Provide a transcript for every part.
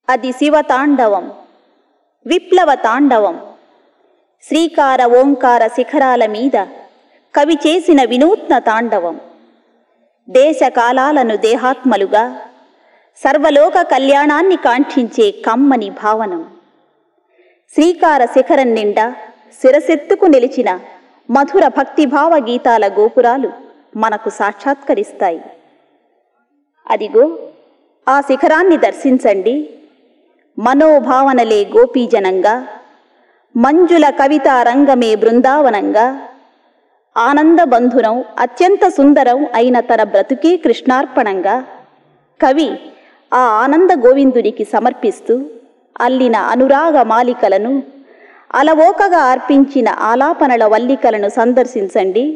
అది శివతాండవం విప్లవ తాండవం శ్రీకార ఓంకార శిఖరాల మీద కవి చేసిన వినూత్న తాండవం దేశ కాలాలను దేహాత్మలుగా సర్వలోక కళ్యాణాన్ని కాంక్షించే కమ్మని భావనం శ్రీకార శిఖరం నిండా శిరసెత్తుకు నిలిచిన మధుర భక్తిభావ గీతాల గోపురాలు మనకు సాక్షాత్కరిస్తాయి అదిగో ఆ శిఖరాన్ని దర్శించండి మనోభావనలే గోపీజనంగా మంజుల కవితా రంగమే బృందావనంగా ఆనందబంధురం అత్యంత సుందరం అయిన తన బ్రతుకే కృష్ణార్పణంగా కవి ఆ ఆనంద గోవిందునికి సమర్పిస్తూ అల్లిన అనురాగ మాలికలను అలవోకగా అర్పించిన ఆలాపనల వల్లికలను సందర్శించండి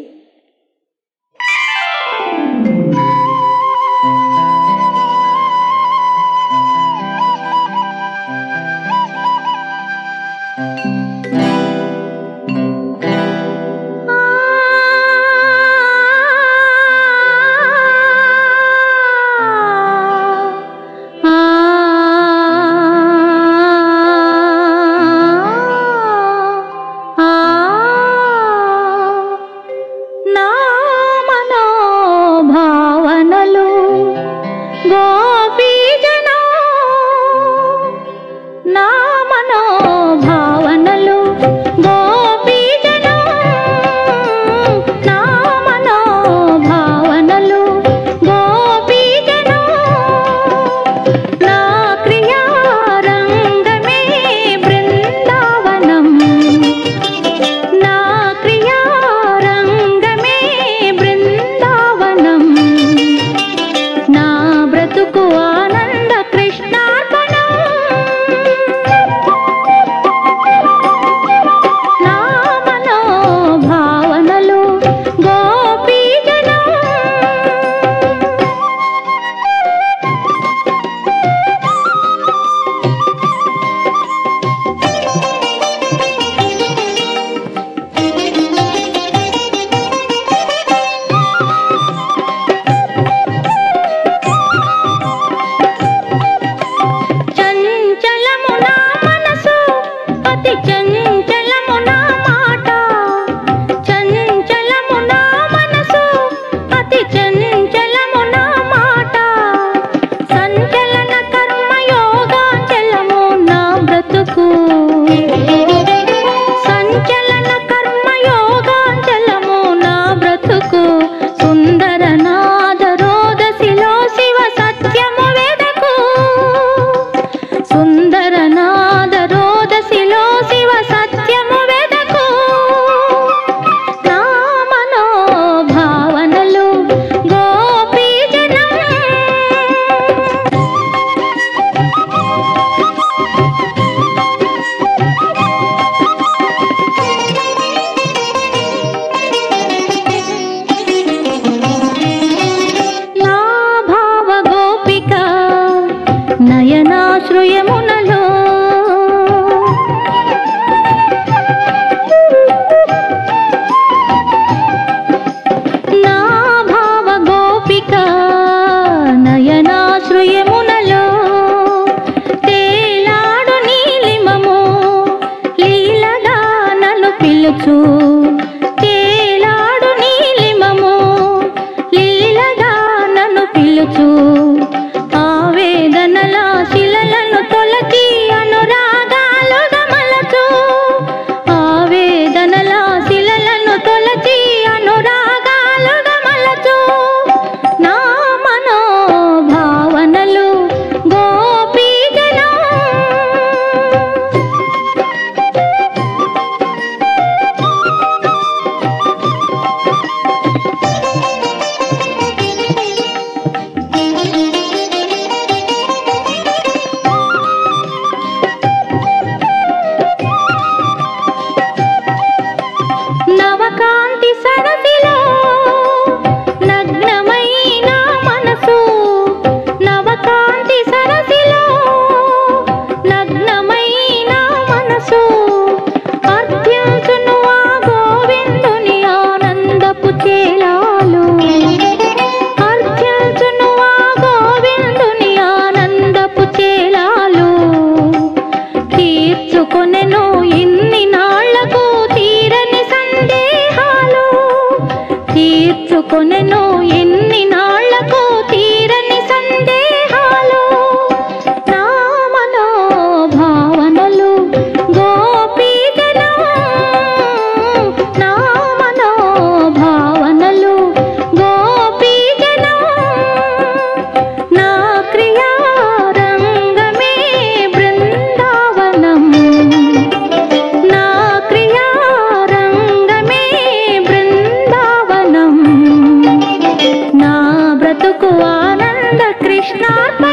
బ్రతుకు ఆనంద కృష్ణార్పణ